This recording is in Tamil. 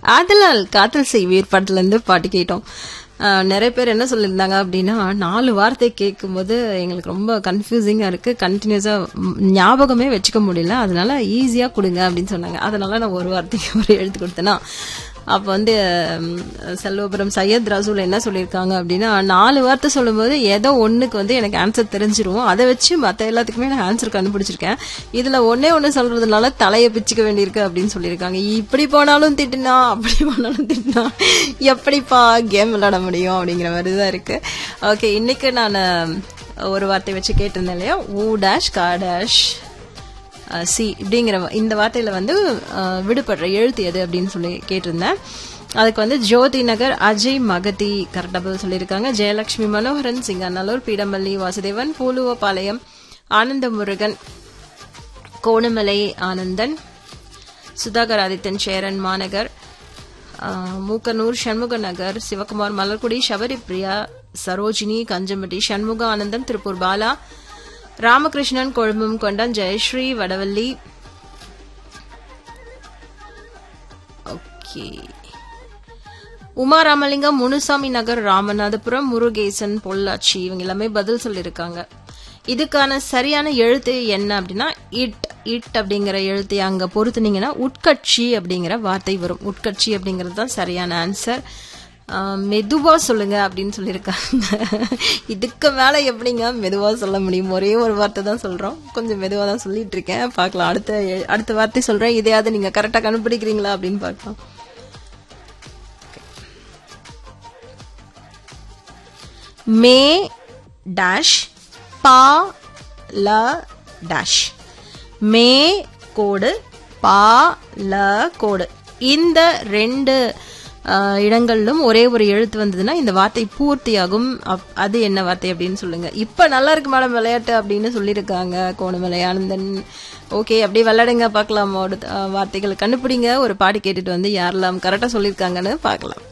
ஆதலால் காதல் செய்வீர் படத்துல இருந்து பாட்டு கேட்டோம் ஆஹ் நிறைய பேர் என்ன சொல்லியிருந்தாங்க அப்படின்னா நாலு வார்த்தை கேட்கும்போது எங்களுக்கு ரொம்ப கன்ஃபியூசிங்கா இருக்கு கண்டினியூஸா ஞாபகமே வச்சுக்க முடியல அதனால ஈஸியா கொடுங்க அப்படின்னு சொன்னாங்க அதனால நான் ஒரு வார்த்தைக்கு ஒரு எழுத்து கொடுத்தேன்னா அப்ப வந்து ம், செல்வபுரம் சையத் ரசூல் என்ன சொல்லியிருக்காங்க அப்படின்னா நாலு வார்த்தை சொல்லும்போது ஏதோ ஒண்ணுக்கு வந்து எனக்கு ஆன்சர் தெரிஞ்சிரும் அதை வச்சு மத்த எல்லாத்துக்குமே நான் ஆன்சர் கண்டுபிடிச்சிருக்கேன் இதுல ஒன்னே ஒண்ணு சொல்றதுனால தலையை பிச்சுக்க வேண்டியிருக்கு அப்படின்னு சொல்லியிருக்காங்க இப்படி போனாலும் திட்டுனா அப்படி போனாலும் திட்டுனா எப்படிப்பா கேம் விளையாட முடியும் அப்படிங்கிற மாதிரி தான் இருக்கு ஓகே இன்னைக்கு நான் ஒரு வார்த்தை வச்சு கேட்டிருந்தேன் இல்லையா ஊ டேஷ் கா டேஷ் அஹ் சி இப்படிங்கிற வ- இந்த வார்த்தையில வந்து அஹ், விடுபடுற எழுத்து எது அப்படின்னு சொல்லி கேட்டிருந்தேன் அதுக்கு வந்து ஜோதி நகர் அஜய் மகதி கரெக்டா பதில் சொல்லியிருக்காங்க ஜெயலட்சுமி மனோகரன் சிங்கநல்லூர் பீடமல்லி வாசுதேவன் பூலுவபாளையம் ஆனந்த முருகன் கோணமலை ஆனந்தன் சுதாகர் ஆதித்தன் சேரன் மாநகர் ஆஹ், மூக்கனூர் சண்முக நகர் சிவகுமார் மலர்குடி சபரி பிரியா சரோஜினி கஞ்சம்பட்டி சண்முக ஆனந்தன் திருப்பூர் பாலா ராமகிருஷ்ணன் கொழும்பும் கொண்டான் ஜெயஸ்ரீ வடவள்ளி ஓகே உமா ராமலிங்கம் முனுசாமி நகர் ராமநாதபுரம் முருகேசன் பொள்ளாச்சி இவங்க எல்லாமே பதில் சொல்லியிருக்காங்க இதுக்கான சரியான எழுத்து என்ன அப்படின்னா இட் இட் அப்படிங்கிற எழுத்தை அங்க பொறுத்துனீங்கன்னா உட்கட்சி அப்படிங்கிற வார்த்தை வரும் உட்கட்சி அப்படிங்கிறது தான் சரியான ஆன்சர் மெதுவா சொல்லுங்க அப்படின்னு சொல்லியிருக்காங்க இதுக்கு மேல எப்படிங்க மெதுவா சொல்ல முடியும் ஒரே ஒரு வார்த்தை தான் சொல்றோம் கொஞ்சம் மெதுவா தான் சொல்லிட்டு இருக்கேன் பார்க்கலாம் அடுத்த எ- அடுத்த வார்த்தை சொல்றேன் இதையாவது நீங்க கரெக்டா கண்டுபிடிக்கிறீங்களா அப்படின்னு பார்க்கலாம் மே டேஷ் பா ல டேஷ் மே கோடு பா ல கோடு இந்த ரெண்டு அஹ், இடங்களிலும் ஒரே ஒரு எழுத்து வந்ததுன்னா இந்த வார்த்தை பூர்த்தியாகும் அப்- அது என்ன வார்த்தை அப்படின்னு சொல்லுங்க இப்ப நல்லா இருக்கு மேடம் விளையாட்டு அப்படின்னு சொல்லியிருக்காங்க கோணமலை ஆனந்தன் ஓகே அப்படியே விளையாடுங்க பார்க்கலாம் அடுத்த, அஹ், வார்த்தைகளை கண்டுபிடிங்க ஒரு பாட்டு கேட்டுட்டு வந்து யாரெல்லாம் கரெக்டா சொல்லியிருக்காங்கன்னு பார்க்கலாம்